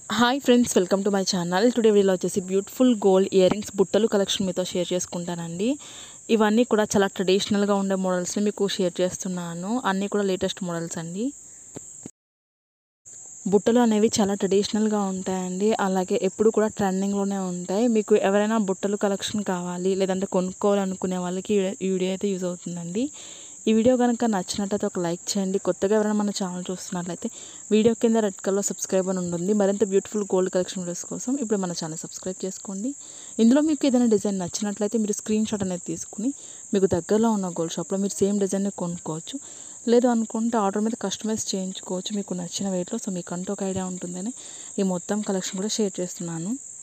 hi friends welcome to my channel today వీడియోలో వచ్చేసి beautiful gold ear rings బుట్టలు collection మీతో షేర్ చేసుకుంటానండి ఇవన్నీ కూడా చాలా ట్రెడిషనల్గా ఉండే మోడల్స్ని మీకు షేర్ చేస్తున్నాను అన్నీ కూడా లేటెస్ట్ మోడల్స్ అండి బుట్టలు అనేవి చాలా ట్రెడిషనల్గా ఉంటాయండి అలాగే ఎప్పుడు కూడా ట్రెండింగ్లోనే ఉంటాయి మీకు ఎవరైనా బుట్టలు కలెక్షన్ కావాలి లేదంటే కొనుక్కోవాలనుకునే వాళ్ళకి ఈ వీడియో అయితే యూజ్ అవుతుందండి ఈ వీడియో కనుక నచ్చినట్లయితే ఒక లైక్ చేయండి కొత్తగా ఎవరైనా మన ఛానల్ చూస్తున్నట్లయితే వీడియో కింద రెడ్ కలర్ సబ్స్క్రైబ్ అని ఉంటుంది మరింత బ్యూటిఫుల్ గోల్డ్ కలెక్షన్ వీడియోస్ కోసం ఇప్పుడు మన ఛానల్ సబ్స్క్రైబ్ చేసుకోండి ఇందులో మీకు ఏదైనా డిజైన్ నచ్చినట్లయితే మీరు స్క్రీన్ షాట్ అనేది తీసుకుని మీకు దగ్గరలో ఉన్న గోల్డ్ షాప్లో మీరు సేమ్ డిజైన్ని కొనుక్కోవచ్చు లేదు అనుకుంటే ఆర్డర్ మీద కస్టమైజ్ చేయించుకోవచ్చు మీకు నచ్చిన వెయిట్లో సో మీకంటూ ఒక ఐడియా ఉంటుందని ఈ మొత్తం కలెక్షన్ కూడా షేర్ చేస్తున్నాను